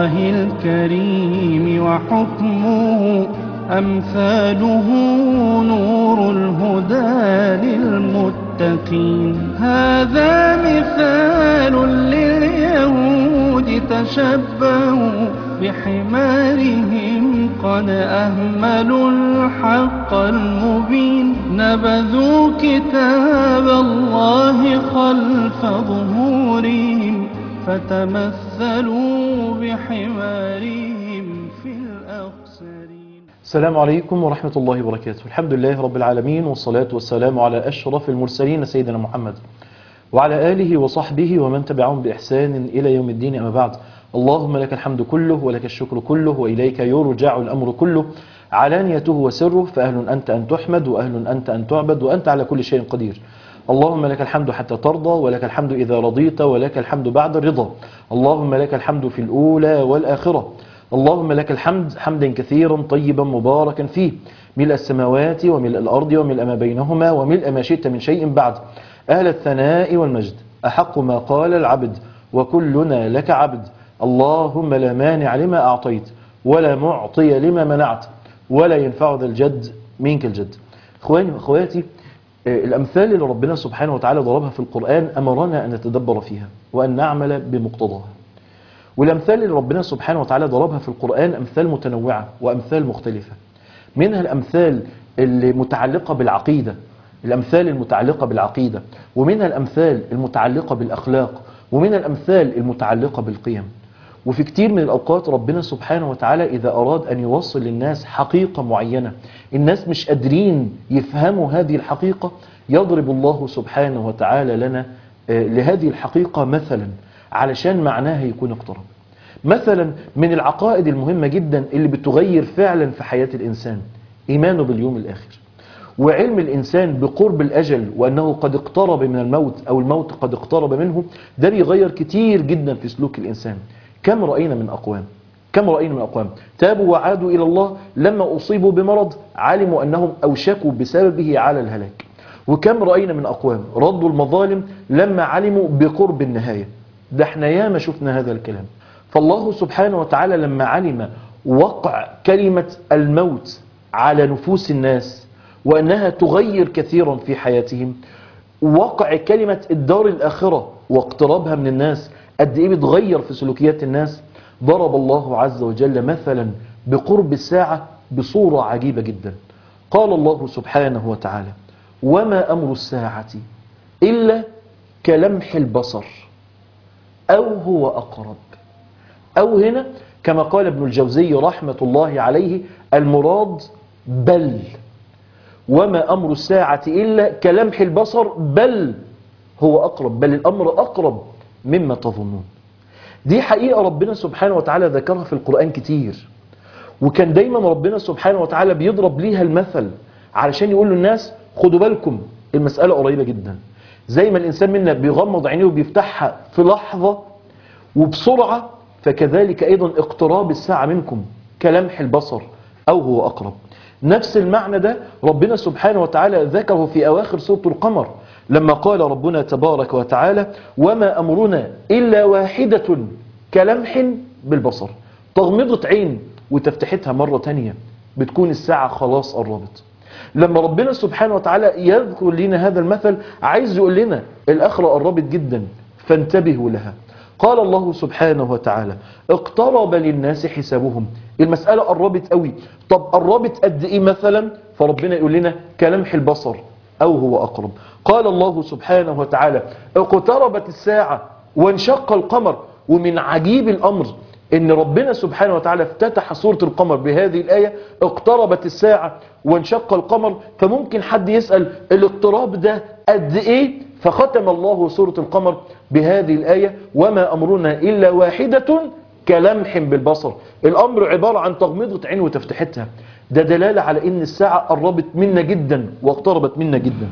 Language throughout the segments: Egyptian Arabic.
الله الكريم وحكمه أمثاله نور الهدى للمتقين هذا مثال لليهود تشبهوا بحمارهم قد أهملوا الحق المبين نبذوا كتاب الله خلف ظهورهم فتمثلوا بحمارهم في الأخسرين السلام عليكم ورحمة الله وبركاته الحمد لله رب العالمين والصلاة والسلام على أشرف المرسلين سيدنا محمد وعلى آله وصحبه ومن تبعهم بإحسان إلى يوم الدين أما بعد اللهم لك الحمد كله ولك الشكر كله وإليك يرجع الأمر كله علانيته وسره فأهل أنت أن تحمد وأهل أنت أن تعبد وأنت على كل شيء قدير اللهم لك الحمد حتى ترضى ولك الحمد إذا رضيت ولك الحمد بعد الرضا اللهم لك الحمد في الأولى والآخرة اللهم لك الحمد حمدا كثيرا طيبا مباركا فيه ملء السماوات وملء الأرض وملء ما بينهما وملء ما شئت من شيء بعد أهل الثناء والمجد أحق ما قال العبد وكلنا لك عبد اللهم لا مانع لما أعطيت ولا معطي لما منعت ولا ينفع ذا الجد منك الجد اخواني واخواتي الأمثال اللي ربنا سبحانه وتعالى ضربها في القرآن أمرنا أن نتدبر فيها وأن نعمل بمقتضاها والأمثال اللي ربنا سبحانه وتعالى ضربها في القرآن أمثال متنوعة وأمثال مختلفة منها الأمثال اللي متعلقة بالعقيدة الأمثال المتعلقة بالعقيدة ومنها الأمثال المتعلقة بالأخلاق ومنها الأمثال المتعلقة بالقيم وفي كتير من الأوقات ربنا سبحانه وتعالى إذا أراد أن يوصل للناس حقيقة معينة الناس مش قادرين يفهموا هذه الحقيقة يضرب الله سبحانه وتعالى لنا لهذه الحقيقة مثلا علشان معناها يكون اقترب مثلا من العقائد المهمة جدا اللي بتغير فعلا في حياة الإنسان إيمانه باليوم الآخر وعلم الإنسان بقرب الأجل وأنه قد اقترب من الموت أو الموت قد اقترب منه ده بيغير كتير جدا في سلوك الإنسان كم رأينا من أقوام كم رأينا من أقوام تابوا وعادوا إلى الله لما أصيبوا بمرض علموا أنهم أوشكوا بسببه على الهلاك وكم رأينا من أقوام ردوا المظالم لما علموا بقرب النهاية ده احنا ياما شفنا هذا الكلام فالله سبحانه وتعالى لما علم وقع كلمة الموت على نفوس الناس وأنها تغير كثيرا في حياتهم وقع كلمة الدار الآخرة واقترابها من الناس قد إيه بتغير في سلوكيات الناس ضرب الله عز وجل مثلا بقرب الساعة بصورة عجيبة جدا قال الله سبحانه وتعالى وما أمر الساعة إلا كلمح البصر أو هو أقرب أو هنا كما قال ابن الجوزي رحمة الله عليه المراد بل وما أمر الساعة إلا كلمح البصر بل هو أقرب بل الأمر أقرب مما تظنون دي حقيقة ربنا سبحانه وتعالى ذكرها في القرآن كتير وكان دايما ربنا سبحانه وتعالى بيضرب ليها المثل علشان يقول للناس خدوا بالكم المسألة قريبة جدا زي ما الإنسان منا بيغمض عينيه وبيفتحها في لحظة وبسرعة فكذلك أيضا اقتراب الساعة منكم كلمح البصر أو هو أقرب نفس المعنى ده ربنا سبحانه وتعالى ذكره في أواخر سورة القمر لما قال ربنا تبارك وتعالى وما أمرنا إلا واحدة كلمح بالبصر تغمضة عين وتفتحتها مرة تانية بتكون الساعة خلاص قربت لما ربنا سبحانه وتعالى يذكر لنا هذا المثل عايز يقول لنا الآخرة قربت جدا فانتبهوا لها قال الله سبحانه وتعالى اقترب للناس حسابهم المسألة قربت قوي طب قربت قد ايه مثلا فربنا يقول لنا كلمح البصر او هو اقرب قال الله سبحانه وتعالى اقتربت الساعة وانشق القمر ومن عجيب الامر ان ربنا سبحانه وتعالى افتتح سورة القمر بهذه الآية اقتربت الساعة وانشق القمر فممكن حد يسأل الاقتراب ده قد ايه فختم الله سورة القمر بهذه الآية وما أمرنا إلا واحدة كلمح بالبصر الأمر عبارة عن تغمضة عين وتفتحتها ده دلالة على إن الساعة قربت منا جدا واقتربت منا جدا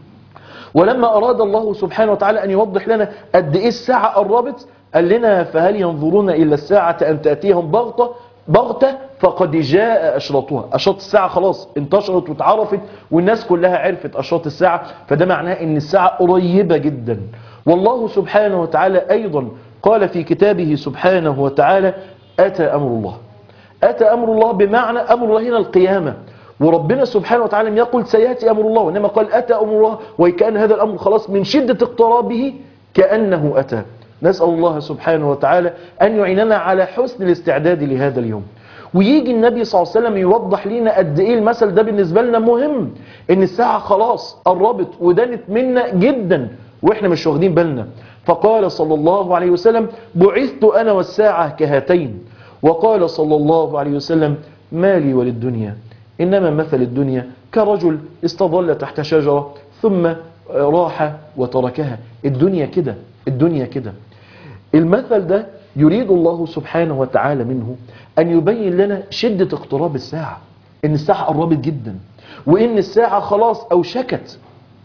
ولما أراد الله سبحانه وتعالى أن يوضح لنا قد إيه الساعة قربت قال لنا فهل ينظرون إلا الساعة أن تأتيهم بغتة بغتة فقد جاء أشراطها أشراط الساعة خلاص انتشرت واتعرفت والناس كلها عرفت أشراط الساعة فده معناه أن الساعة قريبة جدا والله سبحانه وتعالى أيضا قال في كتابه سبحانه وتعالى أتى أمر الله أتى أمر الله بمعنى أمر الله هنا القيامة وربنا سبحانه وتعالى لم يقل سيأتي أمر الله وإنما قال أتى أمر الله وكأن هذا الأمر خلاص من شدة اقترابه كأنه أتى نسأل الله سبحانه وتعالى أن يعيننا على حسن الاستعداد لهذا اليوم ويجي النبي صلى الله عليه وسلم يوضح لنا قد ايه المثل ده بالنسبة لنا مهم ان الساعة خلاص قربت ودنت منا جدا واحنا مش واخدين بالنا فقال صلى الله عليه وسلم بعثت انا والساعة كهاتين وقال صلى الله عليه وسلم مالي وللدنيا انما مثل الدنيا كرجل استظل تحت شجرة ثم راح وتركها الدنيا كده الدنيا كده المثل ده يريد الله سبحانه وتعالى منه أن يبين لنا شدة اقتراب الساعة إن الساعة قربت جدا وإن الساعة خلاص أوشكت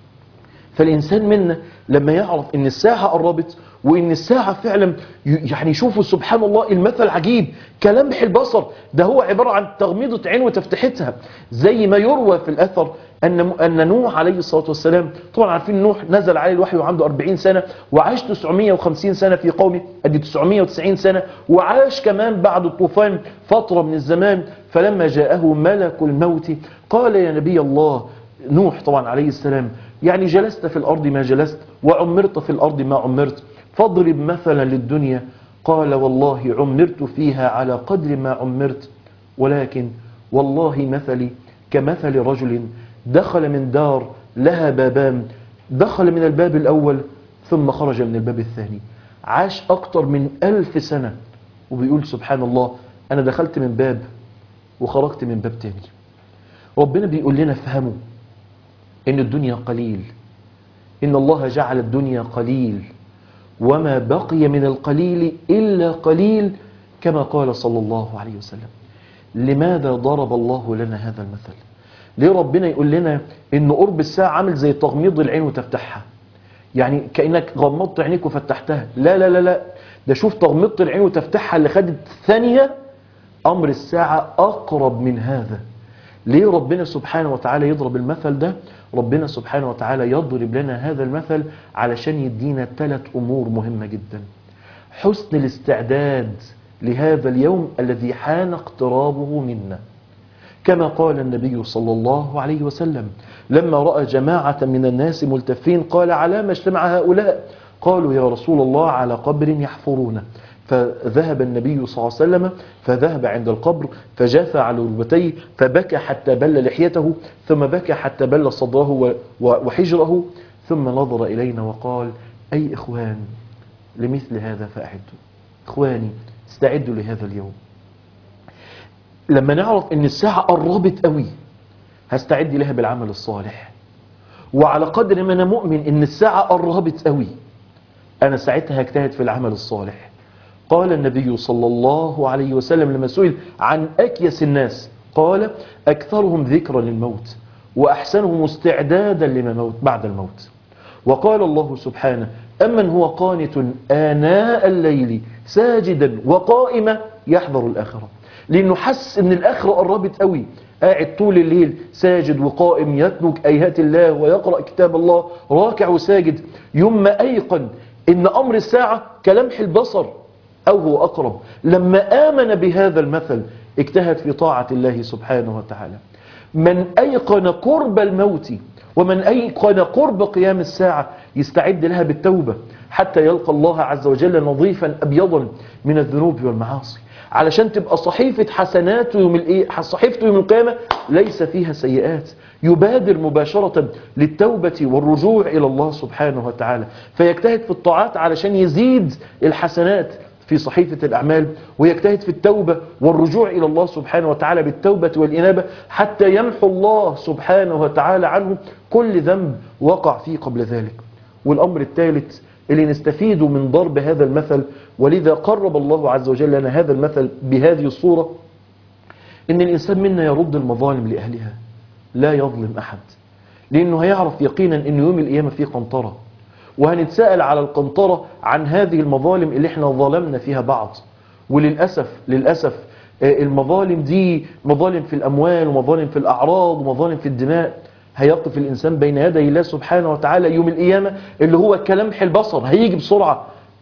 فالإنسان منا لما يعرف إن الساعة قربت وإن الساعة فعلا يعني شوفوا سبحان الله المثل عجيب كلمح البصر ده هو عبارة عن تغميضة عين وتفتحتها زي ما يروى في الأثر أن أن نوح عليه الصلاة والسلام طبعا عارفين نوح نزل عليه الوحي وعنده 40 سنة وعاش 950 سنة في قومه أدي 990 سنة وعاش كمان بعد الطوفان فترة من الزمان فلما جاءه ملك الموت قال يا نبي الله نوح طبعا عليه السلام يعني جلست في الأرض ما جلست وعمرت في الأرض ما عمرت فاضرب مثلا للدنيا قال والله عمرت فيها على قدر ما عمرت ولكن والله مثلي كمثل رجل دخل من دار لها بابان دخل من الباب الأول ثم خرج من الباب الثاني عاش أكتر من ألف سنة وبيقول سبحان الله أنا دخلت من باب وخرجت من باب تاني ربنا بيقول لنا افهموا إن الدنيا قليل إن الله جعل الدنيا قليل وما بقي من القليل إلا قليل كما قال صلى الله عليه وسلم لماذا ضرب الله لنا هذا المثل ليه ربنا يقول لنا ان قرب الساعة عامل زي تغميض العين وتفتحها يعني كأنك غمضت عينيك وفتحتها لا لا لا لا ده شوف تغمضت العين وتفتحها اللي خدت ثانية أمر الساعة أقرب من هذا ليه ربنا سبحانه وتعالى يضرب المثل ده ربنا سبحانه وتعالى يضرب لنا هذا المثل علشان يدينا ثلاث أمور مهمة جدا حسن الاستعداد لهذا اليوم الذي حان اقترابه منا كما قال النبي صلى الله عليه وسلم لما رأى جماعة من الناس ملتفين قال على ما اجتمع هؤلاء قالوا يا رسول الله على قبر يحفرونه فذهب النبي صلى الله عليه وسلم فذهب عند القبر فجاث على ركبتيه فبكى حتى بل لحيته ثم بكى حتى بل صدره وحجره ثم نظر إلينا وقال أي إخوان لمثل هذا فأعدوا إخواني استعدوا لهذا اليوم لما نعرف ان الساعة قربت قوي هستعد لها بالعمل الصالح وعلى قدر ما انا مؤمن ان الساعة قربت قوي انا ساعتها هجتهد في العمل الصالح قال النبي صلى الله عليه وسلم لما سئل عن اكيس الناس قال اكثرهم ذكرا للموت واحسنهم استعدادا لما موت بعد الموت وقال الله سبحانه أمن هو قانت آناء الليل ساجدا وقائما يحذر الآخرة لأنه حس أن الآخرة قربت قوي قاعد طول الليل ساجد وقائم يتلك آيات الله ويقرأ كتاب الله راكع وساجد يوم ما أيقن أن أمر الساعة كلمح البصر أو هو أقرب لما آمن بهذا المثل اجتهد في طاعة الله سبحانه وتعالى من أيقن قرب الموت ومن أيقن قرب قيام الساعة يستعد لها بالتوبة حتى يلقى الله عز وجل نظيفا أبيضا من الذنوب والمعاصي علشان تبقى صحيفة حسناته يوم الايه صحيفته يوم القيامة ليس فيها سيئات يبادر مباشرة للتوبة والرجوع إلى الله سبحانه وتعالى فيجتهد في الطاعات علشان يزيد الحسنات في صحيفة الأعمال ويجتهد في التوبة والرجوع إلى الله سبحانه وتعالى بالتوبة والإنابة حتى يمحو الله سبحانه وتعالى عنه كل ذنب وقع فيه قبل ذلك والأمر الثالث اللي نستفيده من ضرب هذا المثل ولذا قرب الله عز وجل لنا هذا المثل بهذه الصورة إن الإنسان منا يرد المظالم لأهلها لا يظلم أحد لأنه هيعرف يقينا أن يوم القيامة فيه قنطرة وهنتساءل على القنطرة عن هذه المظالم اللي احنا ظلمنا فيها بعض وللأسف للأسف المظالم دي مظالم في الأموال ومظالم في الأعراض ومظالم في الدماء هيقف الإنسان بين يدي الله سبحانه وتعالى يوم القيامة اللي هو كلمح البصر هيجي بسرعة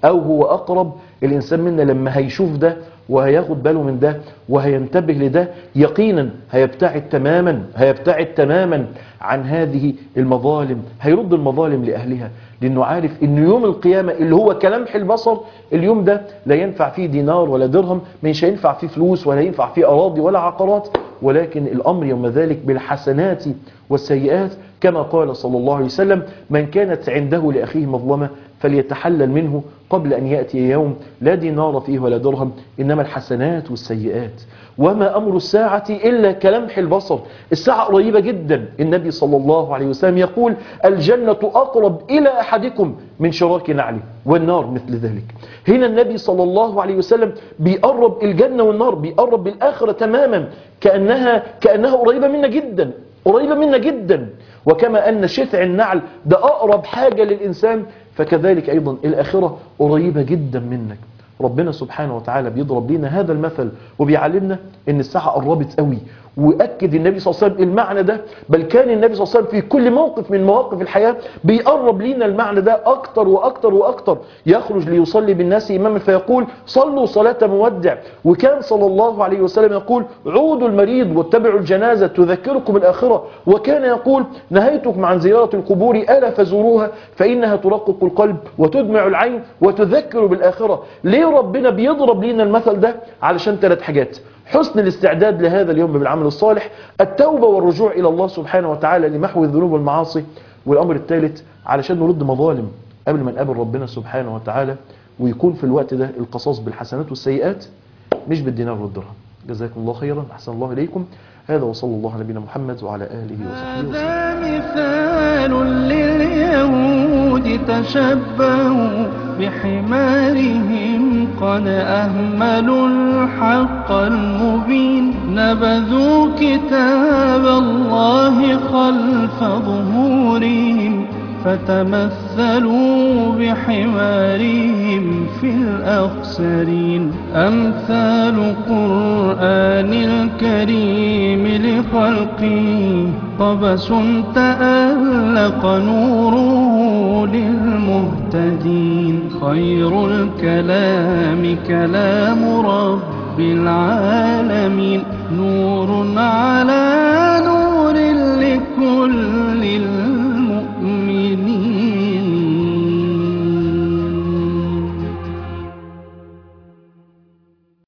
أو هو أقرب الإنسان منا لما هيشوف ده وهياخد باله من ده وهينتبه لده يقينا هيبتعد تماما هيبتعد تماما عن هذه المظالم هيرد المظالم لأهلها لأنه عارف أن يوم القيامة اللي هو كلمح البصر اليوم ده لا ينفع فيه دينار ولا درهم مش هينفع فيه فلوس ولا ينفع فيه أراضي ولا عقارات ولكن الأمر يوم ذلك بالحسنات والسيئات كما قال صلى الله عليه وسلم من كانت عنده لأخيه مظلمة فليتحلل منه قبل أن يأتي يوم لا دينار فيه ولا درهم إنما الحسنات والسيئات وما أمر الساعة إلا كلمح البصر الساعة قريبة جدا النبي صلى الله عليه وسلم يقول الجنة أقرب إلى أحدكم من شراك نعله والنار مثل ذلك هنا النبي صلى الله عليه وسلم بيقرب الجنة والنار بيقرب بالآخرة تماما كأنها, كأنها قريبة منا جدا قريبة منا جدا وكما أن شتع النعل ده أقرب حاجة للإنسان فكذلك أيضا الآخرة قريبة جدا منك ربنا سبحانه وتعالى بيضرب لنا هذا المثل وبيعلمنا ان الساعة قربت قوي وأكد النبي صلى الله عليه وسلم المعنى ده بل كان النبي صلى الله عليه وسلم في كل موقف من مواقف الحياة بيقرب لنا المعنى ده أكتر وأكتر وأكتر يخرج ليصلي بالناس إماما فيقول صلوا صلاة مودع وكان صلى الله عليه وسلم يقول عودوا المريض واتبعوا الجنازة تذكركم الآخرة وكان يقول نهيتكم عن زيارة القبور ألا فزوروها فإنها ترقق القلب وتدمع العين وتذكر بالآخرة ليه ربنا بيضرب لنا المثل ده علشان ثلاث حاجات حسن الاستعداد لهذا اليوم بالعمل الصالح التوبة والرجوع إلى الله سبحانه وتعالى لمحو الذنوب والمعاصي والأمر الثالث علشان نرد مظالم قبل ما نقابل ربنا سبحانه وتعالى ويكون في الوقت ده القصاص بالحسنات والسيئات مش بالدينار والدرهم جزاكم الله خيرا أحسن الله إليكم هذا وصلى الله على نبينا محمد وعلى آله وصحبه وسلم هذا مثال لليهود تشبهوا بحمارهم قد أهملوا الحق المبين نبذوا كتاب الله خلف ظهورهم فتمثلوا بحمارهم في الأخسرين أمثال قرآن الكريم لخلقه قبس تألق نوره للمهتدين خير الكلام كلام رب العالمين نور على نور لكل